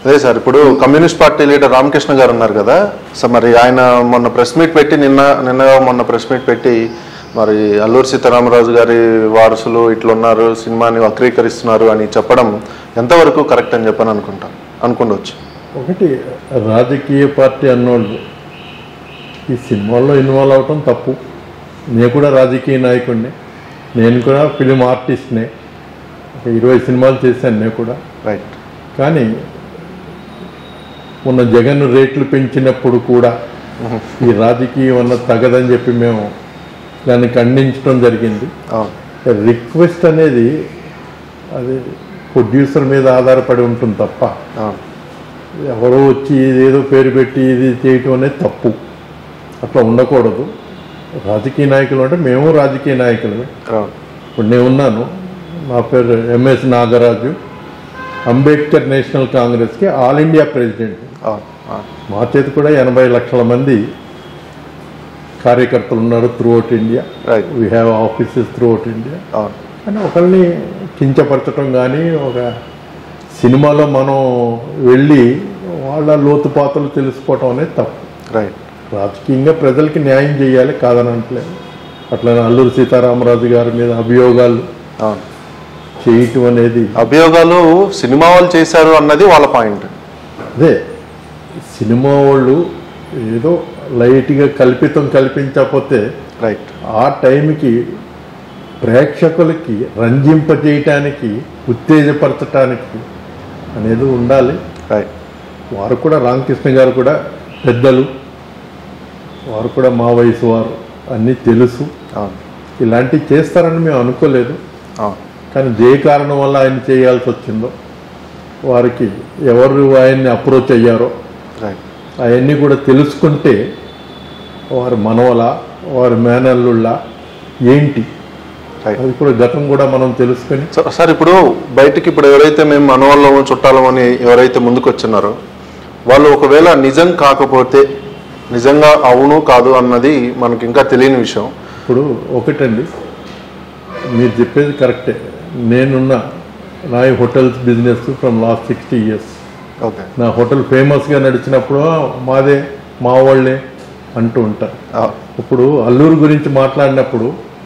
అదే సార్ ఇప్పుడు communist party leader Ramakrishna గారు ఉన్నారు కదా సో మరి ఆయన మొన్న ప్రెస్ మీట్ పెట్టి నిన్న నిన్న మొన్న ప్రెస్ మీట్ పెట్టి మరి అల్లూరి సీతారామరాజు గారి వారసులు ఇట్లా ఉన్నారు సినిమాని వక్రీకరిస్తున్నారు అని చెప్పడం ఎంతవరకు కరెక్ట్ అని చెప్పని అనుకుంటాను అనుకుండవచ్చు ఒకటి రాజకీయ పార్టీ అన్నోళ్ళు ఈ సినిమాల్లో ఇన్వాల్వ్ అవటం తప్పు నేను కూడా రాజకీయ నాయకుడిని నేను కూడా ఫిలిం ఆర్టిస్ట్నే ఒక ఇరవై సినిమాలు చేశాను నేను కూడా రైట్ కానీ మొన్న జగన్ రేట్లు పెంచినప్పుడు కూడా ఈ రాజకీయం అన్న తగదని చెప్పి మేము దాన్ని ఖండించడం జరిగింది అవును రిక్వెస్ట్ అనేది అది ప్రొడ్యూసర్ మీద ఆధారపడి ఉంటుంది తప్ప అవును ఎవరో వచ్చి ఏదో పేరు పెట్టి ఇది చేయటం అనేది తప్పు అట్లా ఉండకూడదు రాజకీయ నాయకులు అంటే మేము రాజకీయ నాయకులమే అవును ఇప్పుడు నేను ఉన్నాను నా పేరు ఎంఎస్ నాగరాజు అంబేద్కర్ నేషనల్ కాంగ్రెస్కి ఆల్ ఇండియా ప్రెసిడెంట్ అవును అవును మా చేతి కూడా ఎనభై లక్షల మంది కార్యకర్తలు ఉన్నారు throughout India right we have offices throughout India అవును కానీ ఒకరిని కించపరచడం కానీ ఒక సినిమాలో మనం వెళ్ళి వాళ్ళ లోతుపాతలు తెలుసుకోవటం అనేది తప్పు రైట్ రాజకీయంగా ప్రజలకి న్యాయం చేయాలి కాదనట్లేదు అట్లనే అల్లూరి సీతారామరాజు గారి మీద అభియోగాలు అవును చేయటం అనేది అభియోగాలు సినిమా వాళ్ళు చేశారు అన్నది వాళ్ళ పాయింట్ అదే సినిమా వాళ్ళు ఏదో లైట్గా కల్పితం కల్పించకపోతే రైట్ ఆ టైంకి ప్రేక్షకులకి రంజింపజేయటానికి ఉత్తేజపరచటానికి అనేది ఉండాలి రైట్ వారు కూడా రామకృష్ణ గారు కూడా పెద్దలు వారు కూడా మా వయసు వారు అన్నీ తెలుసు అవును ఇలాంటివి చేస్తారని మేము అనుకోలేదు అవును కానీ ఏ కారణం వల్ల ఆయన చేయాల్సి వచ్చిందో వారికి ఎవరు ఆయన్ని అప్రోచ్ అయ్యారో రైట్ అవన్నీ కూడా తెలుసుకుంటే వారి మనవల వారి మేనల్లుళ్ళ ఏంటి రైట్ అది కూడా గతం కూడా మనం తెలుసుకొని స- సార్ ఇప్పుడు బయటికి ఇప్పుడు ఎవరైతే మేము మనవాళ్ళము చుట్టాలం అని ఎవరైతే ముందుకు వచ్చినారో వాళ్ళు ఒకవేళ నిజం కాకపోతే నిజంగా అవును కాదు అన్నది మనకి ఇంకా తెలియని విషయం ఇప్పుడు ఒకటండి మీరు చెప్పేది కరెక్టే నేనున్న నా ఈ hotels business from last sixty years okay నా హోటల్ ఫేమస్గా నడిచినప్పుడు "ఆ, మాదే మా వాళ్ళే అంటూ ఉంటారు ఇప్పుడు అల్లూరు గురించి మాట్లాడినప్పుడు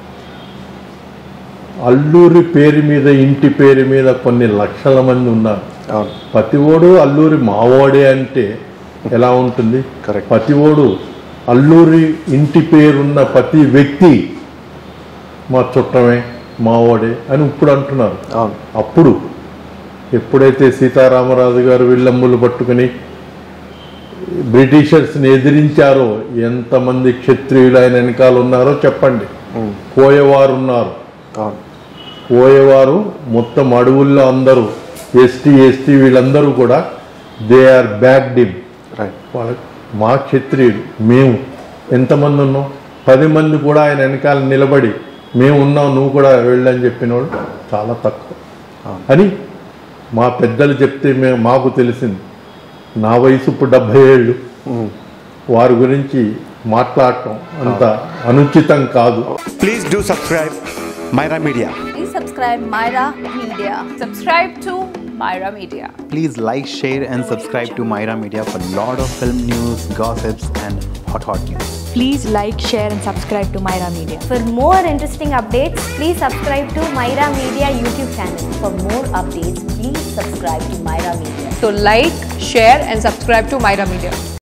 అల్లూరి పేరు మీద ఇంటి పేరు మీద కొన్ని లక్షల మంది ఉన్నారు అవును ప్రతి ఓడు అల్లూరి మావోడే అంటే ఎలా ఉంటుంది Correct. ప్రతి ఓడు అల్లూరి ఇంటి పేరున్న ప్రతి వ్యక్తి మా చుట్టమే మావోడే అని ఇప్పుడు అంటున్నారు అవును అప్పుడు ఎప్పుడైతే సీతారామరాజు గారు విల్లమ్ములు పట్టుకుని బ్రిటిషర్స్ని ఎదిరించారో ఎంతమంది క్షత్రియులు ఆయన వెనకాల ఉన్నారో చెప్పండి ఉమ్, పోయేవారు ఉన్నారు అవును పోయేవారు మొత్తం అడవుల్లో అందరూ ఎస్టీ ఎస్టీ వీళ్ళందరూ కూడా దే ఆర్ బ్యాక్ డిమ్ రైట్ వాళ్ళ మా క్షత్రియులు మేము ఎంతమంది ఉన్నాం పది మంది కూడా ఆయన వెనకాల నిలబడి మేము ఉన్నాం నువ్వు కూడా వెళ్ళని చెప్పిన వాళ్ళు చాలా తక్కువ అవును. అని మా పెద్దలు చెప్తే మేము మాకు తెలిసింది నా వయసు ఇప్పుడు డెబ్భై ఏళ్ళు ఉమ్, వారి గురించి మాట్లాడటం అంత అనుచితం కాదు Please do subscribe Myra Media. Please subscribe Myra Media. Subscribe to Myra Media. Please like, share, and subscribe to Myra Media for lot of film news, gossips, and hot hot news. Please like, share, and subscribe to Myra Media. For more interesting updates, please subscribe to Myra Media YouTube channel. For more updates, please subscribe to Myra Media. So like, share and subscribe to Myra Media.